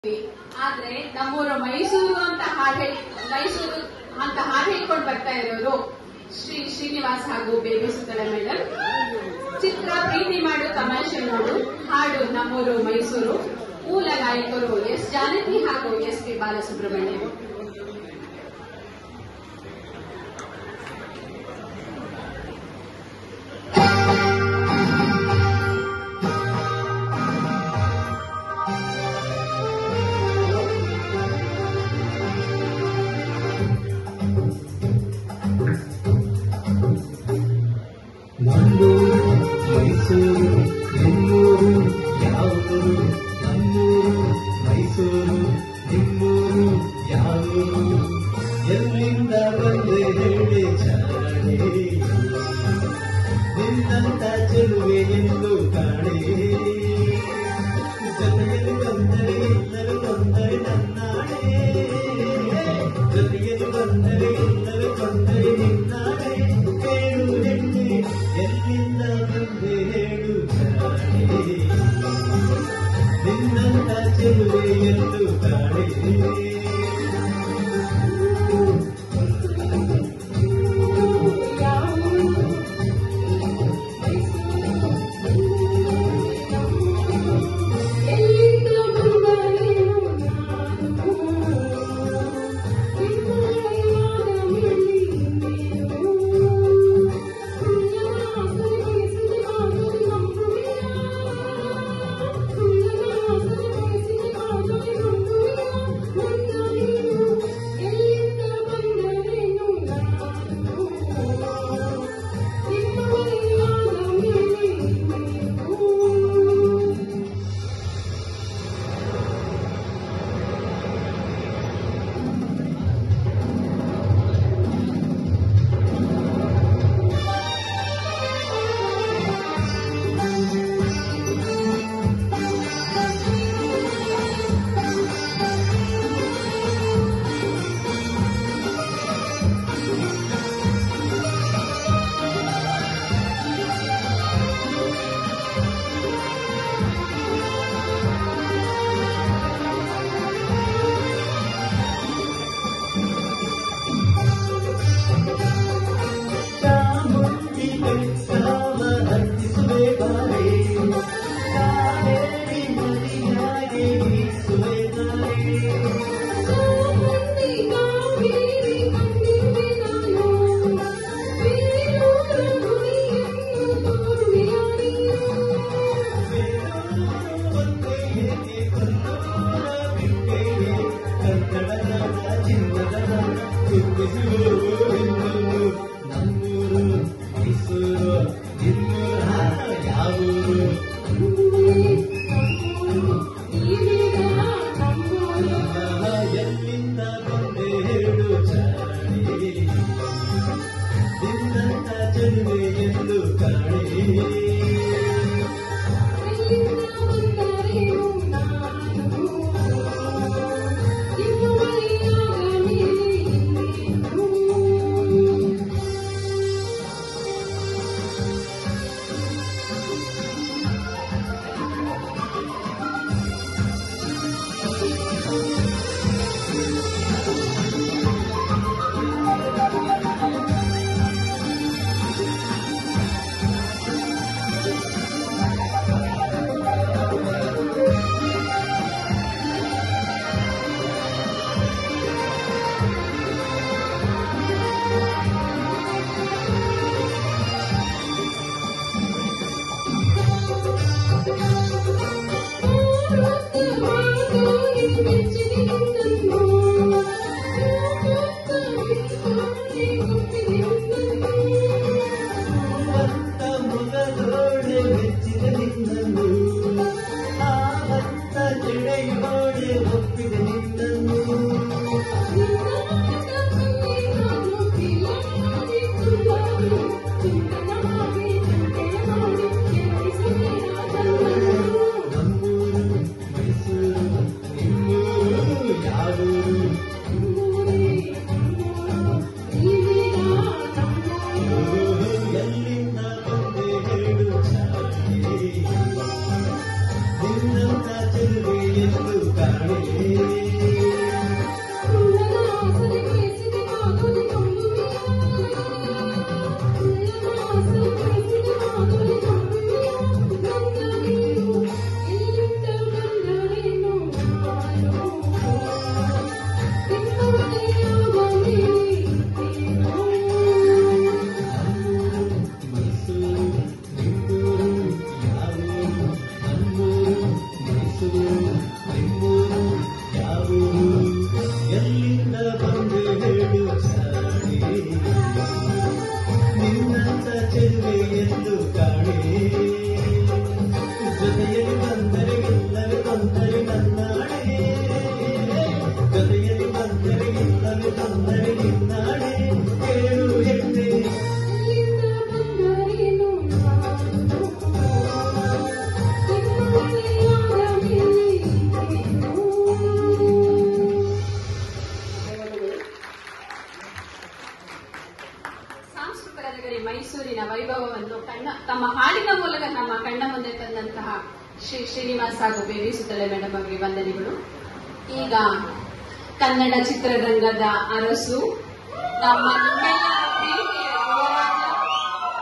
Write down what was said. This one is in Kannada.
ಆದ್ರೆ ನಮ್ಮೂರು ಮೈಸೂರು ಅಂತ ಹಾಡು ಹೇಳಿ ಮೈಸೂರು ಅಂತ ಹಾಡು ಹೇಳ್ಕೊಂಡು ಬರ್ತಾ ಇರೋರು ಶ್ರೀ ಶ್ರೀನಿವಾಸ್ ಹಾಗೂ ಬೇಬಿ ಸುತ್ತಲ ಮೇಡಮ್ ಚಿತ್ರ ಪ್ರೀತಿ ಮಾಡು ತಮಾಷೆ ನೋಡು ಹಾಡು ನಮ್ಮೂರು ಮೈಸೂರು ಮೂಲ ಗಾಯಕರು ಎಸ್ ಜಾನಕಿ ಹಾಗೂ ಎಸ್ ಪಿ ಬಾಲಸುಬ್ರಹ್ಮಣ್ಯ ನಮ್ಮೂರು ಮೈಸೂರು ನಿಮ್ಮೂರು ಯಾವೂರು ನಮ್ಮೂರು ಮೈಸೂರು ನಿಮ್ಮೂರು ಯಾವೂರು ಎಲ್ಲಿಂದ ಬಂದೆ ಹೇಳಿ ಚಾರಣೆ ನಿನ್ನಂತ ಚೆಲುವೆ ಎಂದು ಕಾಣೆ ಜೊತೆಯಲ್ಲಿ ಬಂದರೆ ಎಲ್ಲರೂ ತೊಂದರೆ ನನ್ನಾಡೆ ಜೊತೆಯಲ್ಲಿ ಬಂದರೆ ಎಲ್ಲರೂ ತೊಂದರೆ ನಿನ್ನಾಡೆ ಹೇಳು ಹೆಣ್ಣೆ ಎಲ್ಲಿಂದ ಬಂದೆ ಹೇಳು ಜಾಣೆ ನಿನ್ನಂತ ಚೆಲುವೆ ಎಂದು ಕಾಣೆ ಚಾಮುಂಡಿ ಬೆಟ್ಟವ ಹತ್ತಿಸುವೆ ಬಾರೆ ಕಾವೇರಿ ನದಿಯಾಗೆ ಬೀಸುವೆ ತಾರೆ ನಮ್ಮೂರು ಮೈಸೂರು ನಿಮ್ಮೂರ ಯಾವೂರು ಎಲ್ಲಿಂದ ಬಂದೆ ಹೇಳು ಚಾಣೆ ನಿನ್ನಂತ ಚೆಲುವೆ ಎಂದು ಕಾಣೆ ಭಕ್ತ ಮುಗದೋಡೆ ಮೆಚ್ಚಿದ ನಿನ್ನನ್ನು ಆವತ್ತ ಜಡೆಯೋಡೆ ಒಪ್ಪಿದ ನಿನ್ನನ್ನು ನಮ್ಮೂರು ಮೈಸೂರು ನಿಮ್ಮೂರು ಯಾವೂರು ಎಲ್ಲಿಂದ ಬಂದೆ ಹೇಳು ಚಾಣೆ ನಿನ್ನಂತ ಚೆಲುವೆ ಎಂದು ಕಾಣೆ ಸುಂದರ ನಗರಿ ಮೈಸೂರಿನ ವೈಭವವನ್ನು ಕಣ್ಣ ತಮ್ಮ ಹಾಡಿನ ಮೂಲಕ ನಮ್ಮ ಕಣ್ಣ ಮುಂದೆ ತಂದಂತಹ ಶ್ರೀ ಶ್ರೀನಿವಾಸ್ ಹಾಗೂ ಬೇಬಿ ಸುತ್ತಲೆ ಮೇಡಮ್ ಅವರಿಗೆ ವಂದನೆಗಳು ಈಗ ಕನ್ನಡ ಚಿತ್ರರಂಗದ ಅರಸು ನಮ್ಮ ನಿಮ್ಮೆಲ್ಲರ